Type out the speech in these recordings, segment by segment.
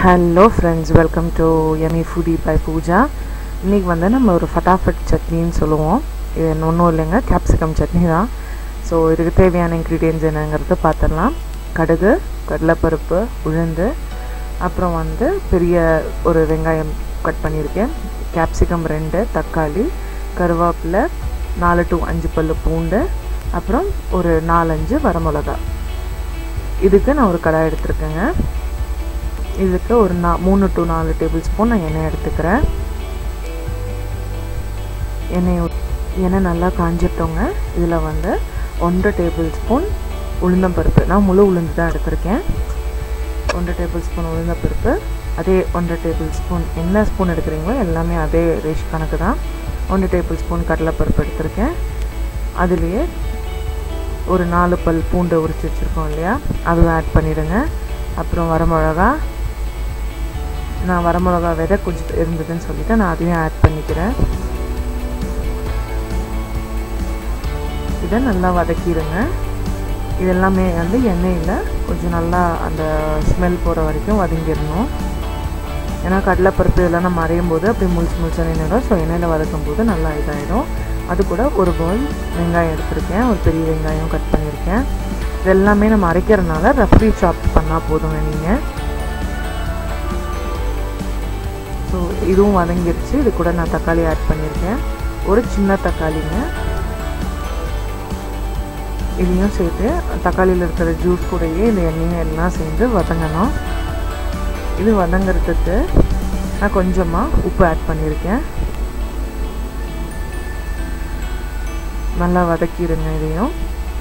hello friends welcome to Amy foodie by Pooja இன்றைக்கி வந்து நம்ம ஒரு ஃபட்டாஃபட் சட்னின்னு சொல்லுவோம் இது ஒன்றும் இல்லைங்க கேப்சிகம் சட்னி தான் ஸோ இதுக்கு தேவையான இன்க்ரீடியன்ஸ் என்னங்கிறது பார்த்துடலாம் கடுகு கடலைப்பருப்பு உளுந்து அப்புறம் வந்து பெரிய ஒரு வெங்காயம் கட் பண்ணியிருக்கேன் கேப்சிகம் ரெண்டு தக்காளி கருவேப்பிலை நாலு டு அஞ்சு பல்லு பூண்டு அப்புறம் ஒரு நாலஞ்சு வரமிளகா இதுக்கு நான் ஒரு கடாய் எடுத்திருக்கேங்க இதுக்கு ஒரு நா மூணு டு நாலு டேபிள் ஸ்பூன் நான் எண்ணெய் எடுத்துக்கிறேன் எண்ணெய் எண்ணெய் நல்லா காஞ்சிட்டோங்க இதில் வந்து ஒன்றரை டேபிள் ஸ்பூன் உளுந்தம்பருப்பு நான் முழு உளுந்து தான் எடுத்திருக்கேன் ஒன்றரை டேபிள் ஸ்பூன் உளுந்தம்பருப்பு அதே ஒன்றரை டேபிள் ஸ்பூன் என்ன ஸ்பூன் எடுக்கிறீங்களோ எல்லாமே அதே ரேஷ் கணக்கு தான் ஒன்றரை டேபிள் ஸ்பூன் கடலைப்பருப்பு எடுத்திருக்கேன் அதுலேயே ஒரு நாலு பல் பூண்டு உரிச்சு வச்சுருக்கோம் இல்லையா அதுவும் ஆட் பண்ணிவிடுங்க அப்புறம் வரமிளகா நான் வரமிளகா விதை கொஞ்சம் இருந்ததுன்னு சொல்லிவிட்டு நான் அதையும் ஆட் பண்ணிக்கிறேன் இதை நல்லா வதக்கிடுங்க இதெல்லாமே வந்து எண்ணெயில் கொஞ்சம் நல்லா அந்த ஸ்மெல் போகிற வரைக்கும் வதங்கிடணும் ஏன்னா கடலைப்பருப்பு இதெல்லாம் நம்ம அரையும் போது அப்படி முழிச்சு முழிச்சு நின்றுடும் ஸோ எண்ணெயில் வதக்கும் போது நல்லா இதாகிடும் அது கூட ஒரு பவுல் வெங்காயம் எடுத்திருக்கேன் ஒரு பெரிய வெங்காயம் கட் பண்ணியிருக்கேன் இது எல்லாமே நம்ம அரைக்கிறதுனால ரஃப்லி சாப் பண்ணால் போதுங்க நீங்கள் ஸோ இதுவும் வதங்கிருச்சு இது கூட நான் தக்காளி ஆட் பண்ணியிருக்கேன் ஒரு சின்ன தக்காளிங்க இதையும் சேர்த்து தக்காளியில் இருக்கிற ஜூஸ் கூடயே இந்த எண்ணெயும் எல்லாம் சேர்ந்து வதங்கணும் இது வதங்கிறதுக்கு நான் கொஞ்சமாக உப்பு ஆட் பண்ணியிருக்கேன் நல்லா வதக்கிடுங்க இதையும்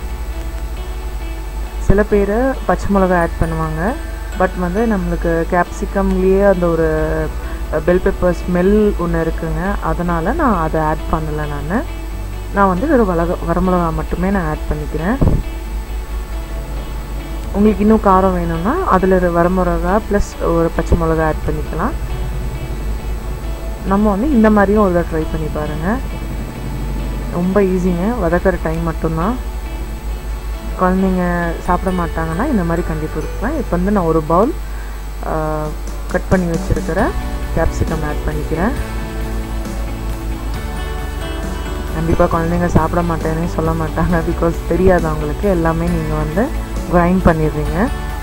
சில பேர் பச்சை மிளகா ஆட் பண்ணுவாங்க பட் வந்து நம்மளுக்கு கேப்சிகம்லேயே அந்த ஒரு பெல் பெப்பர் ஸ்மெல் ஒன்று இருக்குங்க அதனால் நான் அதை ஆட் பண்ணலை நான் நான் வந்து வெறும் வளக வரமிளகா மட்டுமே நான் ஆட் பண்ணிக்கிறேன் உங்களுக்கு இன்னும் காரம் வேணும்னா அதில் வரமிளகா ப்ளஸ் ஒரு பச்சை மிளகா ஆட் பண்ணிக்கலாம் நம்ம வந்து இந்த மாதிரியும் ஒரு ட்ரை பண்ணி பாருங்கள் ரொம்ப ஈஸிங்க வதக்கிற டைம் மட்டும்தான் குழந்தைங்க சாப்பிட மாட்டாங்கன்னா இந்த மாதிரி கண்டிப்பாக இருக்கலாம் இப்போ வந்து நான் ஒரு பவுல் கட் பண்ணி வச்சுருக்கிற கேப்சிகம் ஆட் பண்ணிக்கிறேன் கண்டிப்பாக குழந்தைங்க சாப்பிட மாட்டேன்னு சொல்ல மாட்டாங்க பிகாஸ் தெரியாது அவங்களுக்கு எல்லாமே நீங்கள் வந்து கிரைண்ட் பண்ணிடுறீங்க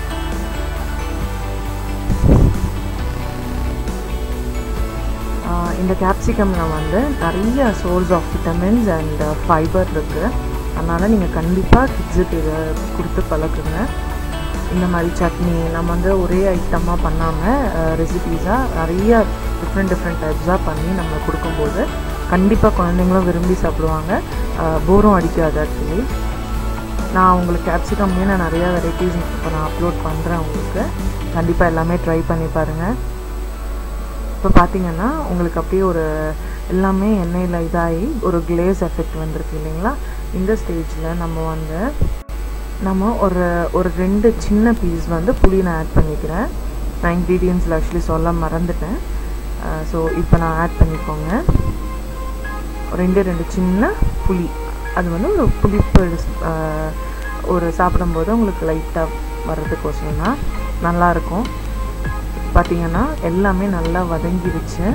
இந்த கேப்சிகமில் வந்து நிறைய source of vitamins and fibre இருக்குது அதனால் நீங்கள் கண்டிப்பாக கிட்ஸுக்கு இதை கொடுத்து பழக்குங்க இந்த மாதிரி சட்னி நம்ம வந்து ஒரே ஐட்டமாக பண்ணாமல் ரெசிபீஸாக நிறைய டிஃப்ரெண்ட் டிஃப்ரெண்ட் டைப்ஸாக பண்ணி நம்ம கொடுக்கும்போது கண்டிப்பாக குழந்தைங்களும் விரும்பி சாப்பிடுவாங்க போரும் அடிக்காது ஆக்சுவலி நான் உங்களுக்கு கேப்சிகம்லேயே நான் நிறையா வெரைட்டிஸ் இப்போ நான் அப்லோட் பண்ணுறேன் உங்களுக்கு கண்டிப்பாக எல்லாமே ட்ரை பண்ணி பாருங்கள் இப்போ பார்த்தீங்கன்னா உங்களுக்கு அப்படியே ஒரு எல்லாமே எண்ணெயில் இதாகி ஒரு கிளேஸ் எஃபெக்ட் வந்திருக்கு இல்லைங்களா இந்த ஸ்டேஜில் நம்ம வந்து நம்ம ஒரு ஒரு ரெண்டு சின்ன பீஸ் வந்து புளி நான் ஆட் பண்ணிக்கிறேன் நான் இன்க்ரீடியன்ஸில் ஆக்சுவலி சொல்ல மறந்துட்டேன் ஸோ இப்போ நான் ஆட் பண்ணிக்கோங்க ரெண்டு ரெண்டு சின்ன புளி அது வந்து ஒரு புளிப்பு ஒரு சாப்பிடும்போது உங்களுக்கு லைட்டாக வர்றதுக்கோசரம் தான் நல்லாயிருக்கும் பார்த்திங்கன்னா எல்லாமே நல்லா வதங்கிடுச்சு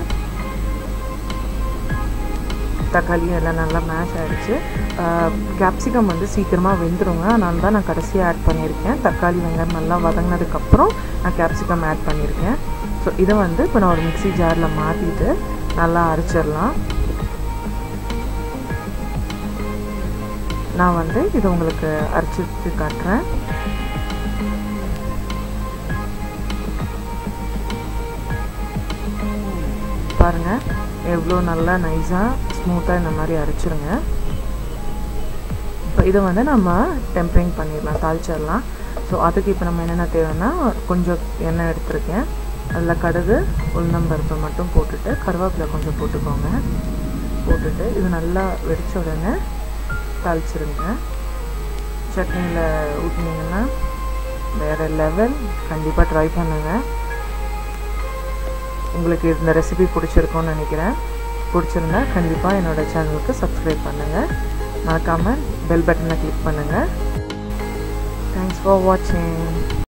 தக்காளியும் எல்லாம் நல்லா மேஷ் ஆகிடுச்சு கேப்சிகம் வந்து சீக்கிரமாக வெந்துடுங்க அதனால தான் நான் கடைசியாக ஆட் பண்ணியிருக்கேன் தக்காளி வெங்காயம் நல்லா வதங்கினதுக்கப்புறம் நான் கேப்சிகம் ஆட் பண்ணியிருக்கேன் ஸோ இதை வந்து இப்போ நான் ஒரு மிக்சி ஜாரில் மாற்றிட்டு நல்லா அரைச்சிடலாம் நான் வந்து இதை உங்களுக்கு அரைச்சிட்டு காட்டுறேன் பாருங்கள் எவ்வளோ நல்லா நைஸாக ஸ்மூத்தாக இந்த மாதிரி அரைச்சிருங்க இப்போ இதை வந்து நம்ம டெம்பரிங் பண்ணிடலாம் தாளிச்சிடலாம் ஸோ அதுக்கு இப்போ நம்ம என்னென்ன தேவைன்னா கொஞ்சம் எண்ணெய் எடுத்திருக்கேன் அதில் கடுகு உளுந்தம்பருப்பு மட்டும் போட்டுட்டு கருவேப்பிலை கொஞ்சம் போட்டுக்கோங்க போட்டுட்டு இது நல்லா வெடித்த உடனே தாளிச்சிருங்க சட்னியில் ஊற்றினீங்கன்னா வேறு லெவல் கண்டிப்பாக ட்ரை பண்ணுங்கள் உங்களுக்கு இந்த ரெசிபி பிடிச்சிருக்கோன்னு நினைக்கிறேன் பிடிச்சிருந்தா கண்டிப்பாக என்னோடய சேனலுக்கு சப்ஸ்கிரைப் பண்ணுங்கள் மறக்காமல் பெல் பட்டனை கிளிக் பண்ணுங்கள் தேங்க்ஸ் ஃபார் வாட்சிங்